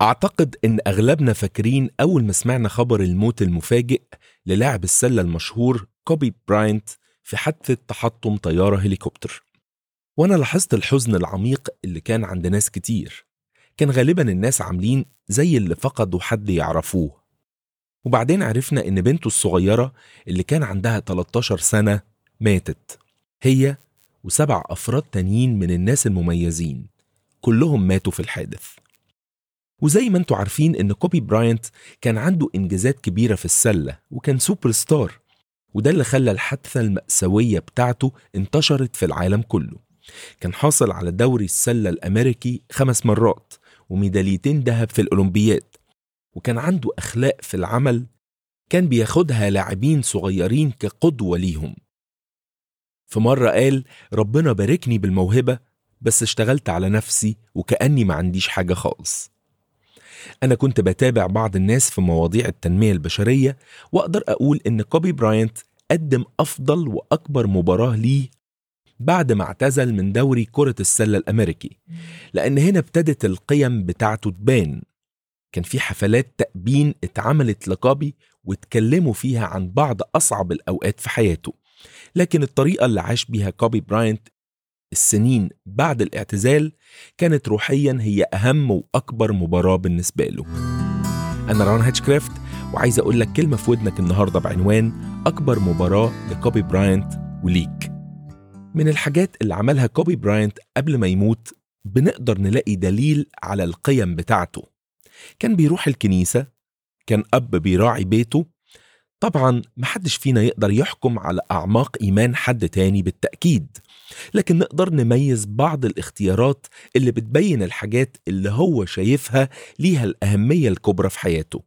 أعتقد إن أغلبنا فاكرين أول ما سمعنا خبر الموت المفاجئ للاعب السلة المشهور كوبي براينت في حادثة تحطم طيارة هليكوبتر وأنا لاحظت الحزن العميق اللي كان عند ناس كتير كان غالبا الناس عاملين زي اللي فقدوا حد يعرفوه وبعدين عرفنا إن بنته الصغيرة اللي كان عندها 13 سنة ماتت هي وسبع أفراد تانيين من الناس المميزين كلهم ماتوا في الحادث وزي ما انتوا عارفين ان كوبي براينت كان عنده انجازات كبيره في السله وكان سوبر ستار وده اللي خلى الحادثه الماساويه بتاعته انتشرت في العالم كله كان حاصل على دوري السله الامريكي خمس مرات وميداليتين ذهب في الاولمبياد وكان عنده اخلاق في العمل كان بياخدها لاعبين صغيرين كقدوه ليهم في مره قال ربنا باركني بالموهبه بس اشتغلت على نفسي وكاني ما عنديش حاجه خالص أنا كنت بتابع بعض الناس في مواضيع التنمية البشرية وأقدر أقول إن كوبي براينت قدم أفضل وأكبر مباراة ليه بعد ما اعتزل من دوري كرة السلة الأمريكي لأن هنا ابتدت القيم بتاعته تبان كان في حفلات تأبين اتعملت لكوبي واتكلموا فيها عن بعض أصعب الأوقات في حياته لكن الطريقة اللي عاش بيها كوبي براينت السنين بعد الاعتزال كانت روحيا هي أهم وأكبر مباراة بالنسبة له أنا ران هاتشكرافت وعايز أقول لك كلمة في ودنك النهاردة بعنوان أكبر مباراة لكوبي براينت وليك من الحاجات اللي عملها كوبي براينت قبل ما يموت بنقدر نلاقي دليل على القيم بتاعته كان بيروح الكنيسة كان أب بيراعي بيته طبعا محدش فينا يقدر يحكم على أعماق إيمان حد تاني بالتأكيد لكن نقدر نميز بعض الاختيارات اللي بتبين الحاجات اللي هو شايفها ليها الأهمية الكبرى في حياته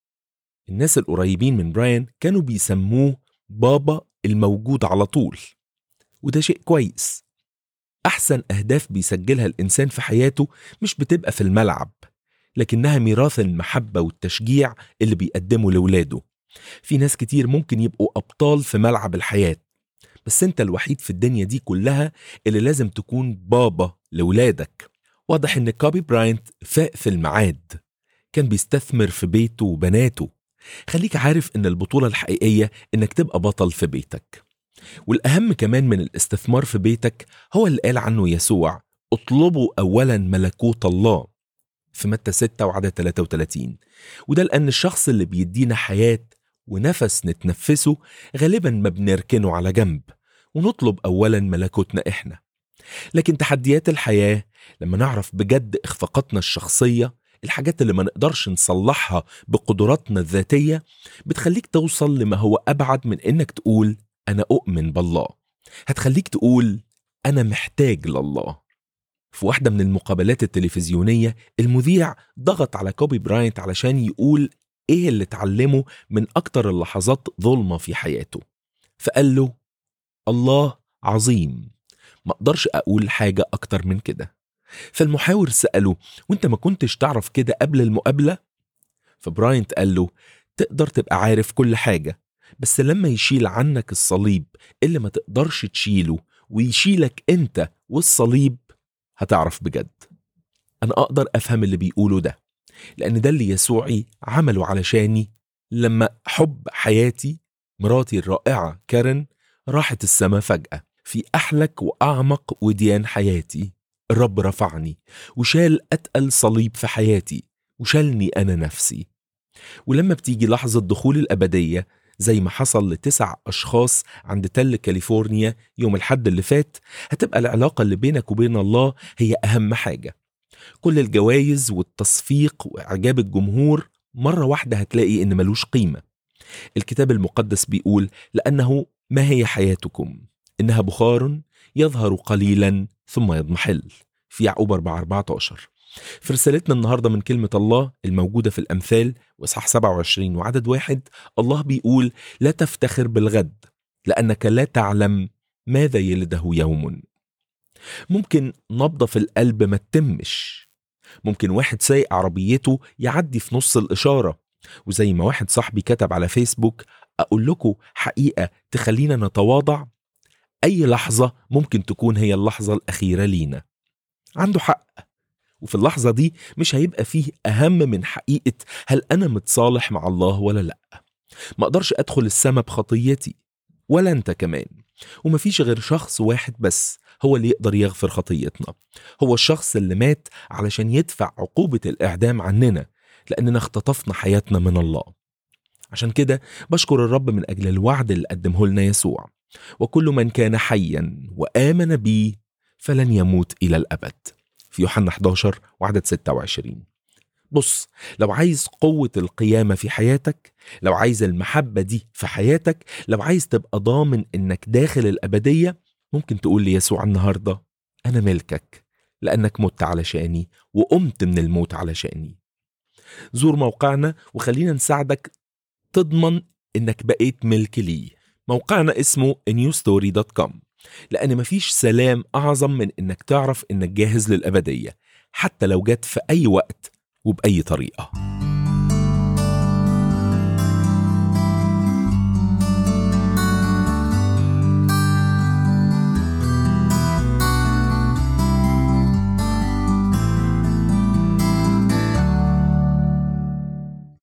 الناس القريبين من براين كانوا بيسموه بابا الموجود على طول وده شيء كويس أحسن أهداف بيسجلها الإنسان في حياته مش بتبقى في الملعب لكنها ميراث المحبة والتشجيع اللي بيقدمه لولاده في ناس كتير ممكن يبقوا أبطال في ملعب الحياة بس انت الوحيد في الدنيا دي كلها اللي لازم تكون بابا لولادك واضح ان كوبي براينت فاق في الميعاد كان بيستثمر في بيته وبناته خليك عارف ان البطولة الحقيقية انك تبقى بطل في بيتك والأهم كمان من الاستثمار في بيتك هو اللي قال عنه يسوع اطلبوا أولا ملكوت الله في متى 6 وعدد 33 وده لأن الشخص اللي بيدينا حياة ونفس نتنفسه غالبا ما بنركنه على جنب ونطلب اولا ملكوتنا احنا لكن تحديات الحياه لما نعرف بجد اخفاقاتنا الشخصيه الحاجات اللي ما نقدرش نصلحها بقدراتنا الذاتيه بتخليك توصل لما هو ابعد من انك تقول انا اؤمن بالله هتخليك تقول انا محتاج لله في واحدة من المقابلات التلفزيونية المذيع ضغط على كوبي براينت علشان يقول ايه اللي اتعلمه من اكتر اللحظات ظلمة في حياته فقال له الله عظيم ما اقدرش اقول حاجة اكتر من كده فالمحاور سأله وانت ما كنتش تعرف كده قبل المقابلة فبراينت قال له تقدر تبقى عارف كل حاجة بس لما يشيل عنك الصليب اللي ما تقدرش تشيله ويشيلك انت والصليب هتعرف بجد انا اقدر افهم اللي بيقوله ده لأن ده اللي يسوعي عمله علشاني لما حب حياتي مراتي الرائعة كارن راحت السما فجأة في أحلك وأعمق وديان حياتي الرب رفعني وشال أتقل صليب في حياتي وشالني أنا نفسي ولما بتيجي لحظة دخول الأبدية زي ما حصل لتسع أشخاص عند تل كاليفورنيا يوم الحد اللي فات هتبقى العلاقة اللي بينك وبين الله هي أهم حاجة كل الجوائز والتصفيق وإعجاب الجمهور مرة واحدة هتلاقي إن ملوش قيمة الكتاب المقدس بيقول لأنه ما هي حياتكم إنها بخار يظهر قليلا ثم يضمحل في يعقوب 4 14 في رسالتنا النهارده من كلمة الله الموجودة في الأمثال وإصحاح 27 وعدد واحد الله بيقول لا تفتخر بالغد لأنك لا تعلم ماذا يلده يوم ممكن نبضة في القلب ما تتمش ممكن واحد سايق عربيته يعدي في نص الإشارة وزي ما واحد صاحبي كتب على فيسبوك أقول لكم حقيقة تخلينا نتواضع أي لحظة ممكن تكون هي اللحظة الأخيرة لينا عنده حق وفي اللحظة دي مش هيبقى فيه أهم من حقيقة هل أنا متصالح مع الله ولا لأ ما أقدرش أدخل السما بخطيتي ولا أنت كمان ومفيش غير شخص واحد بس هو اللي يقدر يغفر خطيتنا هو الشخص اللي مات علشان يدفع عقوبة الإعدام عننا لأننا اختطفنا حياتنا من الله عشان كده بشكر الرب من أجل الوعد اللي قدمه لنا يسوع وكل من كان حيا وآمن بي فلن يموت إلى الأبد في يوحنا 11 وعدد 26 بص لو عايز قوة القيامة في حياتك لو عايز المحبة دي في حياتك لو عايز تبقى ضامن إنك داخل الأبدية ممكن تقول ليسوع النهاردة أنا ملكك لأنك مت علشاني وقمت من الموت علشاني زور موقعنا وخلينا نساعدك تضمن إنك بقيت ملك ليه موقعنا اسمه newstory.com لأن مفيش سلام أعظم من إنك تعرف إنك جاهز للأبدية حتى لو جت في أي وقت وبأي طريقة